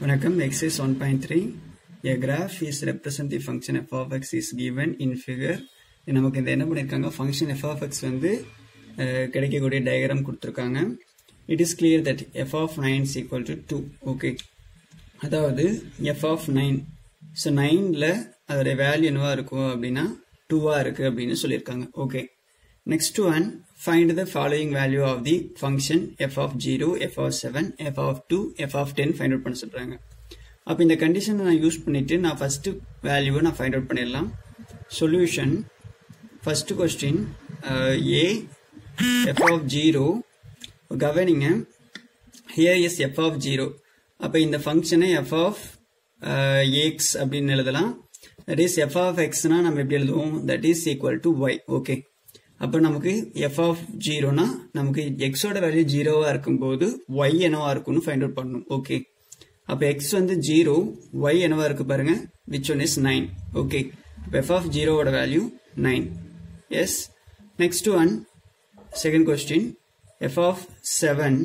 வணக்கம் exercise 1.3 a graph is represent the function f of x is given in figure இது நமக்கு இந்த என்ன பண்ணியிருக்காங்க ஃபங்க்ஷன் f of x வந்து அஹ், கிடைக்கக்கூடிய டயக்ராம் கொடுத்துருக்காங்க it is clear that f of 9 is equal to 2 okay அதாவது f of 9 ஸோ நைனில் அதோட வேல்யூ என்னவா இருக்கும் அப்படின்னா டூவாக இருக்குது அப்படின்னு சொல்லியிருக்காங்க okay next one find the following value of the function F of zero F of seven F of two F of ten find out பண்ண சொல்கிறாங்க அப்போ இந்த கண்டிஷனை நான் யூஸ் பண்ணிட்டு நான் ஃபஸ்ட்டு வேல்யூவை நான் ஃபைண்ட் அவுட் பண்ணிடலாம் solution first question A F of zero கவனிங்க here is F of zero அப்போ இந்த ஃபங்க்ஷனை எஃப் ஆஃப் எக்ஸ் அப்படின்னு எழுதலாம் தட் இஸ் எஃப் ஆஃப் எக்ஸ்னா நம்ம எப்படி எழுதுவோம் that is equal to Y okay அப்போ நமக்கு எஃப் ஆஃப் ஜீரோனா நமக்கு எக்ஸோட வேல்யூ ஜீரோவாக இருக்கும்போது ஒய் என்னவா இருக்கும்னு ஃபைண்ட் அவுட் பண்ணணும் ஓகே அப்போ எக்ஸ் வந்து ஜீரோ ஒய் என்னவா இருக்கு பாருங்க which one is nine okay இப்போ எஃப் ஆஃப் ஜீரோவோட value nine yes next one second question F of seven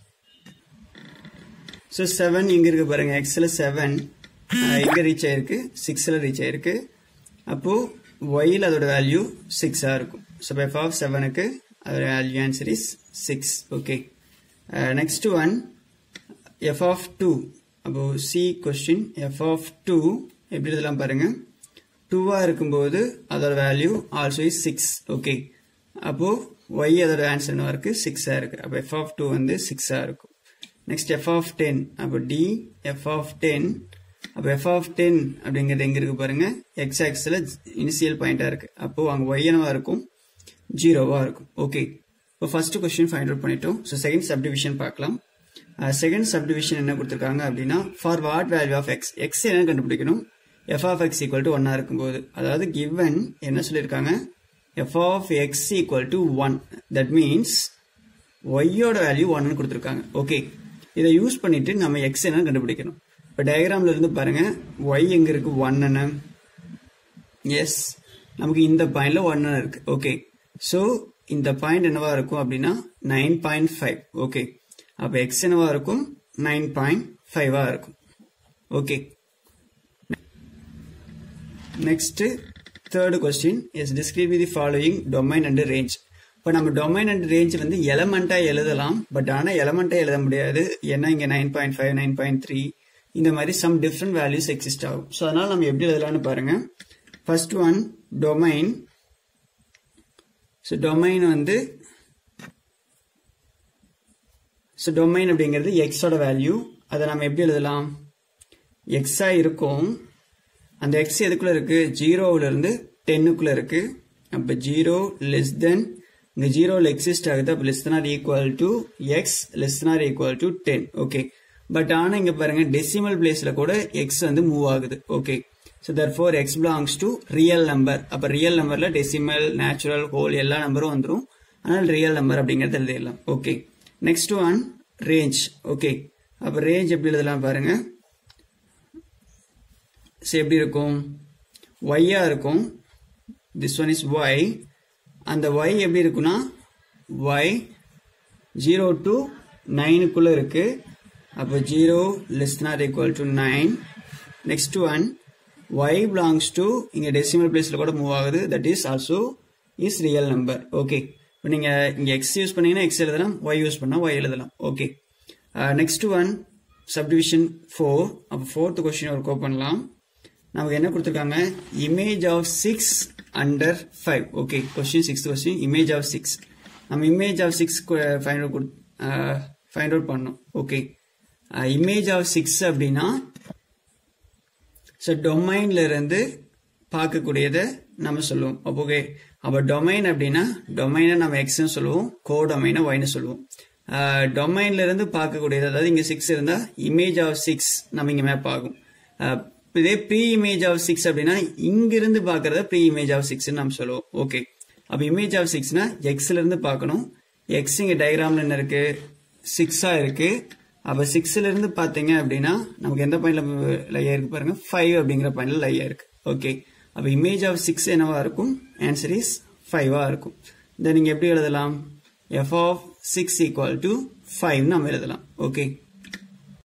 so seven இங்கே இருக்கு பாருங்க எக்ஸில் செவன் இங்கே ரீச் ஆயிருக்கு சிக்ஸில் ரீச் ஆயிருக்கு அப்போது ஒயில் அதோட வேல்யூ சிக்ஸாக இருக்கும் ஸோ எஃப் ஆஃப் செவனுக்கு அதோட value answer is six okay next one F of two அப்போ C question F of two எப்படி இதெல்லாம் பாருங்க டூவாக இருக்கும்போது அதோட value also is six okay அப்போ ஒய் அதோட ஆன்சர் என்ன இருக்கு சிக்ஸாக இருக்கு அப்போ எஃப் ஆஃப் டூ வந்து சிக்ஸாக இருக்கும் நெக்ஸ்ட் எஃப் ஆஃப் டென் அப்போ டி எஃப் ஆஃப் டென் அப்போ எஃப் ஆஃப் டென் அப்படிங்கிறது எங்க இருக்கு பாருங்க எக்ஸ் ஆக்ஸில் இனிஷியல் பாயிண்டா இருக்கு அப்போ அங்கே ஒய் என்னவா இருக்கும் ஜீரோவா இருக்கும் ஓகே இப்போ ஃபர்ஸ்ட் கொஸ்டின் ஃபைண்ட் அவுட் பண்ணிட்டோம் ஸோ செகண்ட் சப்டிவிஷன் பார்க்கலாம் செகண்ட் சப்டிவிஷன் என்ன கொடுத்துருக்காங்க அப்படின்னா for what value of X X என்ன கண்டுபிடிக்கணும் F of X equal to ஒன்னா இருக்கும்போது அதாவது கிவன் என்ன சொல்லியிருக்காங்க F of X equal to one that means ஒய்யோட வேல்யூ ஒன்னு கொடுத்துருக்காங்க ஓகே இதை யூஸ் பண்ணிட்டு நம்ம எக்ஸ் என்ன கண்டுபிடிக்கணும் இப்போ டயக்ராம்ல இருந்து பாருங்க ஒய் எங்க இருக்கு ஒன்னு எஸ் நமக்கு இந்த பாயிண்ட்ல ஒன்னு இருக்கு ஓகே ஸோ இந்த பாயிண்ட் என்னவா இருக்கும் அப்படின்னா நைன் பாயிண்ட் ஃபைவ் ஓகே அப்போ எக்ஸ் என்னவா இருக்கும் நைன் பாயிண்ட் ஃபைவா இருக்கும் okay next third question is describe the following domain and range இப்போ நம்ம டொமைன் அண்ட் ரேஞ்ச் வந்து எலமெண்டா எழுதலாம் பட் ஆனால் எலமெண்டா எழுத முடியாது ஏன்னா இங்கே nine point five nine point three இந்த மாதிரி சம் டிஃப்ரெண்ட் வேல்யூஸ் எக்ஸிஸ்ட் ஆகும் ஸோ அதனால நம்ம எப்படி எழுதலாம்னு பாருங்க first one domain so domain வந்து ஸோ டொமைன் அப்படிங்கிறது எக்ஸோட வேல்யூ அதை நம்ம எப்படி எழுதலாம் எக்ஸா இருக்கும் அந்த எக்ஸ் எதுக்குள்ள இருக்கு ஜீரோவுல இருந்து டென்னுக்குள்ள இருக்கு அப்ப ஜீரோ லெஸ் தென் இங்க ஜீரோவில் எக்ஸிஸ்ட் ஆகுது அப்போ less than or equal to X less than or equal to ten okay but ஆனால் இங்க பாருங்க டெசிமல் பிளேஸ்ல கூட எக்ஸ் வந்து மூவ் ஆகுது okay so therefore X belongs to real number அப்போ ரியல் நம்பர்ல டெசிமல் நேச்சுரல் ஹோல் எல்லா நம்பரும் வந்துடும் ஆனால் ரியல் நம்பர் அப்படிங்கறது எழுதிடலாம் okay next one range okay அப்போ ரேஞ்ச் எப்படி எழுதலாம் பாருங்க ஸோ எப்படி இருக்கும் ஒய்யா இருக்கும் திஸ் ஒன் இஸ் ஒய் அந்த ஒய் எப்படி இருக்குன்னா ஒய் ஜீரோ டு நைனுக்குள்ள இருக்கு அப்போ zero less not equal to nine next one Y belongs to இங்கே டெசிமல் பிளேஸில் கூட மூவ் ஆகுது that is also is real number okay இப்போ நீங்கள் இங்கே எக்ஸ் யூஸ் பண்ணீங்கன்னா எக்ஸ் எழுதலாம் ஒய் யூஸ் பண்ணால் ஒய் எழுதலாம் okay next one subdivision four அப்போ ஃபோர்த் கொஸ்டின் ஒரு கோ பண்ணலாம் நமக்கு என்ன கொடுத்துருக்காங்க image of six under five okay question sixth question image of six நம்ம image of six find out find out பண்ணோம் ஓகே இமேஜ் ஆஃப் சிக்ஸ் அப்படின்னா so டொமைன்ல இருந்து பார்க்கக்கூடியதை நம்ம சொல்லுவோம் ஓகே அப்போ டொமைன் அப்படின்னா டொமைனை நம்ம எக்ஸ்னு சொல்லுவோம் கோ டொமைனை ஒய்னு சொல்லுவோம் டொமைன்ல இருந்து பார்க்கக்கூடியது அதாவது இங்க சிக்ஸ் இருந்தா இமேஜ் ஆஃப் சிக்ஸ் நம்ம இங்க மேப் ஆகும் இதே ப்ரீ இமேஜ் ஆஃப் சிக்ஸ் அப்படின்னா இங்கிருந்து பார்க்கறத ப்ரீ இமேஜ் ஆஃப் சிக்ஸ் நம்ம சொல்லுவோம் ஓகே அப்ப இமேஜ் ஆஃப் சிக்ஸ்னா எக்ஸ்ல இருந்து பார்க்கணும் எக்ஸ் இங்க டயக்ராம்ல என்ன இருக்கு சிக்ஸா இருக்கு அப்ப சிக்ஸ்ல இருந்து பாத்தீங்க அப்படின்னா நமக்கு எந்த பாயிண்ட்ல லையா இருக்கு பாருங்க ஃபைவ் அப்படிங்கிற பாயிண்ட்ல லையா இருக்கு ஓகே அப்ப இமேஜ் ஆஃப் சிக்ஸ் என்னவா இருக்கும் ஆன்சர் இஸ் ஃபைவா இருக்கும் இதை நீங்க எப்படி எழுதலாம் F of six equal to five நம்ம எழுதலாம் ஓகே